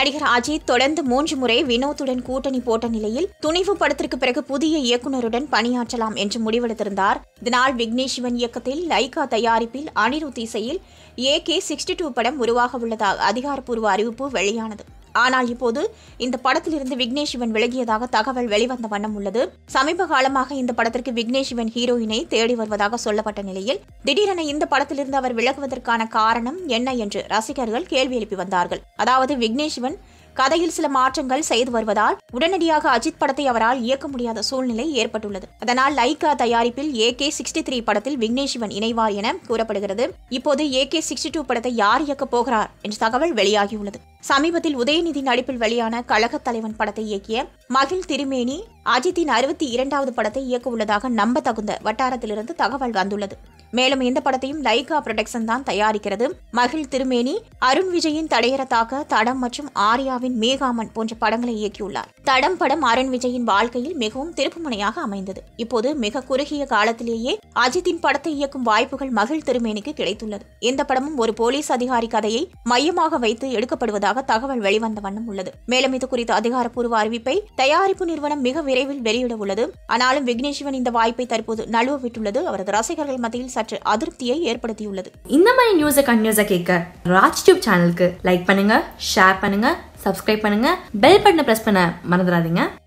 நடிகர் அஜித் தொடர்ந்து மூன்று முறை வினோத்துடன் கூட்டணி போட்ட நிலையில் துணிவு படத்திற்கு பிறகு புதிய இயக்குனருடன் பணியாற்றலாம் என்று முடிவெடுத்திருந்தார் இதனால் விக்னேஷ் சிவன் இயக்கத்தில் லைகா தயாரிப்பில் அனிருத் இசையில் ஏ கே சிக்ஸ்டி டூ படம் உருவாக உள்ளதாக அதிகாரப்பூர்வ அறிவிப்பு வெளியானது ஆனால் இப்போது இந்த படத்திலிருந்து விக்னேஷ் சிவன் விலகியதாக தகவல் வெளிவந்த வண்ணம் உள்ளது சமீப காலமாக இந்த படத்திற்கு விக்னேஷ் சிவன் ஹீரோயினை தேடி வருவதாக சொல்லப்பட்ட நிலையில் திடீரென இந்த படத்திலிருந்து அவர் விலகுவதற்கான காரணம் என்ன என்று ரசிகர்கள் கேள்வி எழுப்பி வந்தார்கள் அதாவது விக்னேஷ் சிவன் கதையில் சில மாற்றங்கள் செய்து வருவதால் உடனடியாக அஜித் படத்தை அவரால் இயக்க முடியாத சூழ்நிலை ஏற்பட்டுள்ளது அதனால் லைகா தயாரிப்பில் ஏ கே சிக்ஸ்டி த்ரீ படத்தில் விக்னேஷ் சிவன் இணைவார் என கூறப்படுகிறது இப்போது ஏ கே சிக்ஸ்டி டூ படத்தை யார் இயக்கப் போகிறார் என்ற தகவல் வெளியாகியுள்ளது சமீபத்தில் உதயநிதி நடிப்பில் வெளியான கழகத் தலைவன் படத்தை இயக்கிய மகிழ் திருமேனி அஜித்தின் அறுபத்தி இரண்டாவது படத்தை இயக்க உள்ளதாக நம்ப தகுந்த வட்டாரத்திலிருந்து தகவல் வந்துள்ளது மேலும் இந்த படத்தையும் லைகா புரொடக்ஷன் தான் தயாரிக்கிறது மகிழ் திருமேனி அருண் விஜயின் தடையற தாக்க தடம் மற்றும் ஆர்யாவின் மேகாமன் போன்ற படங்களை இயக்கியுள்ளார் தடம் படம் அருண் விஜயின் வாழ்க்கையில் மிகவும் திருப்புமுனையாக அமைந்தது இப்போது மிக குறுகிய காலத்திலேயே அஜித்தின் படத்தை இயக்கும் வாய்ப்புகள் மகிழ் திருமேனிக்கு கிடைத்துள்ளது இந்த படமும் ஒரு போலீஸ் அதிகாரி கதையை மையமாக வைத்து எடுக்கப்படுவதாக தகவல் வெளிவந்த வண்ணம் உள்ளது மேலும் இது குறித்த அதிகாரப்பூர்வ அறிவிப்பை தயாரிப்பு நிறுவனம் மிக விரைவில் வெளியிட உள்ளது ஆனாலும் விக்னேஷ் சிவன் இந்த வாய்ப்பை தற்போது நழுவ விட்டுள்ளது அவரது ரசிகர்கள் மத்தியில் சற்று அதிருப்தியை ஏற்படுத்தியுள்ளது இந்த மாதிரி நியூஸை கண்டினியூஸாக கேட்க ராஜ் டியூப் சேனலுக்கு லைக் பண்ணுங்க ஷேர் பண்ணுங்க சப்ஸ்கிரைப் பண்ணுங்க பெல் பட்டனை ப்ரெஸ் பண்ண மறந்துடாதீங்க